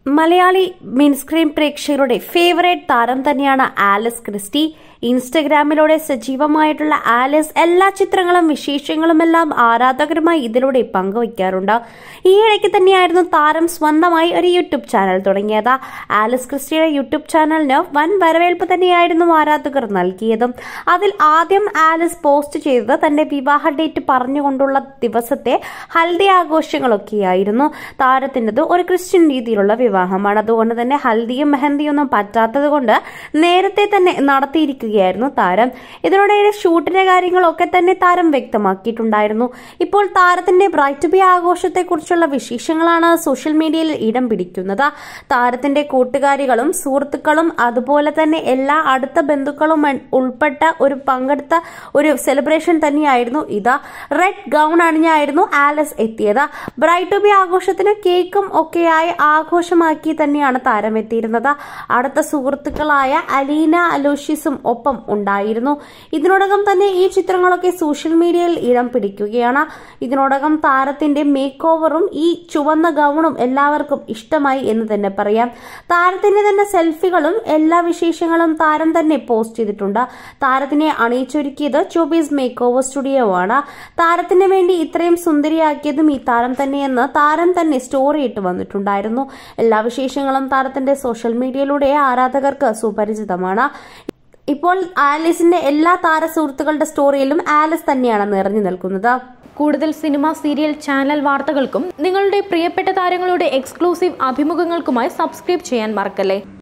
മലയാളി മിൻസ്ക്രീൻ പ്രേക്ഷകരുടെ ഫേവറേറ്റ് താരം തന്നെയാണ് ആലിസ് ക്രിസ്റ്റി ഇൻസ്റ്റഗ്രാമിലൂടെ സജീവമായിട്ടുള്ള ആലിസ് എല്ലാ ചിത്രങ്ങളും വിശേഷങ്ങളുമെല്ലാം ആരാധകരുമായി ഇതിലൂടെ പങ്കുവയ്ക്കാറുണ്ട് ഈ ഇടയ്ക്ക് തന്നെയായിരുന്നു താരം സ്വന്തമായി ഒരു യൂട്യൂബ് ചാനൽ തുടങ്ങിയത് ആലിസ് ക്രിസ്റ്റിയുടെ യൂട്യൂബ് ചാനലിന് വൻ വരവേൽപ്പ് തന്നെയായിരുന്നു ആരാധകർ നൽകിയതും അതിൽ ആദ്യം ആലിസ് പോസ്റ്റ് ചെയ്തത് തന്റെ വിവാഹ ഡേറ്റ് പറഞ്ഞുകൊണ്ടുള്ള ദിവസത്തെ ഹൽദി ആഘോഷങ്ങളൊക്കെയായിരുന്നു താരത്തിൻ്റെത് ഒരു ക്രിസ്ത്യൻ രീതിയിലുള്ള വിവാഹമാണ് അതുകൊണ്ട് തന്നെ ഹൽദിയും മെഹന്തിയും ഒന്നും പറ്റാത്തത് കൊണ്ട് നേരത്തെ തന്നെ നടത്തിയിരിക്കുകയായിരുന്നു താരം ഇതിനിടെ ഷൂട്ടിന്റെ കാര്യങ്ങളൊക്കെ തന്നെ താരം വ്യക്തമാക്കിയിട്ടുണ്ടായിരുന്നു ഇപ്പോൾ താരത്തിന്റെ ബ്രൈറ്റ് ബി ആഘോഷത്തെക്കുറിച്ചുള്ള വിശേഷങ്ങളാണ് സോഷ്യൽ മീഡിയയിൽ ഇടം പിടിക്കുന്നത് താരത്തിന്റെ കൂട്ടുകാരികളും സുഹൃത്തുക്കളും അതുപോലെ തന്നെ എല്ലാ അടുത്ത ബന്ധുക്കളും ഉൾപ്പെട്ട ഒരു പങ്കെടുത്ത ഒരു സെലിബ്രേഷൻ തന്നെയായിരുന്നു ഇത് റെഡ് ഗൗൺ അണിഞ്ഞായിരുന്നു ആലസ് എത്തിയത് ബ്രൈറ്റ് ടു ബി ആഘോഷത്തിന് കേക്കും ഒക്കെയായി ആഘോഷമാക്കി തന്നെയാണ് താരം എത്തിയിരുന്നത് അടുത്ത സുഹൃത്തുക്കളായ അലീന അലോഷ്യസും ഒപ്പം ഉണ്ടായിരുന്നു ഇതിനോടകം തന്നെ ഈ ചിത്രങ്ങളൊക്കെ സോഷ്യൽ മീഡിയയിൽ ഇടം പിടിക്കുകയാണ് ഇതിനോടകം താരത്തിന്റെ മേക്ക് ഓവറും ഈ ചുവന്ന ഗൗണും എല്ലാവർക്കും ഇഷ്ടമായി എന്ന് തന്നെ പറയാം താരത്തിന്റെ തന്നെ സെൽഫികളും എല്ലാ വിശേഷങ്ങളും താരം തന്നെ പോസ്റ്റ് ചെയ്തിട്ടുണ്ട് താരത്തിനെ അണിയിച്ചൊരുക്കിയത് ചോബീസ് മേക്ക് ഓവർ സ്റ്റുഡിയോ ആണ് താരത്തിന് വേണ്ടി ഇത്രയും സുന്ദരിയാക്കിയതും ഈ താരം തന്നെയെന്ന് താരം തന്നെ സ്റ്റോറി ഇട്ട് വന്നിട്ടുണ്ടായിരുന്നു എല്ലാ വിശേഷങ്ങളും താരത്തിന്റെ സോഷ്യൽ മീഡിയയിലൂടെ ആരാധകർക്ക് സുപരിചിതമാണ് ഇപ്പോൾ ആലിസിന്റെ എല്ലാ താര സുഹൃത്തുക്കളുടെ സ്റ്റോറിയിലും ആലിസ് തന്നെയാണ് നിറഞ്ഞു നിൽക്കുന്നത് കൂടുതൽ സിനിമ സീരിയൽ ചാനൽ വാർത്തകൾക്കും നിങ്ങളുടെ പ്രിയപ്പെട്ട താരങ്ങളുടെ എക്സ്ക്ലൂസീവ് അഭിമുഖങ്ങൾക്കുമായി സബ്സ്ക്രൈബ് ചെയ്യാൻ മറക്കല്ലേ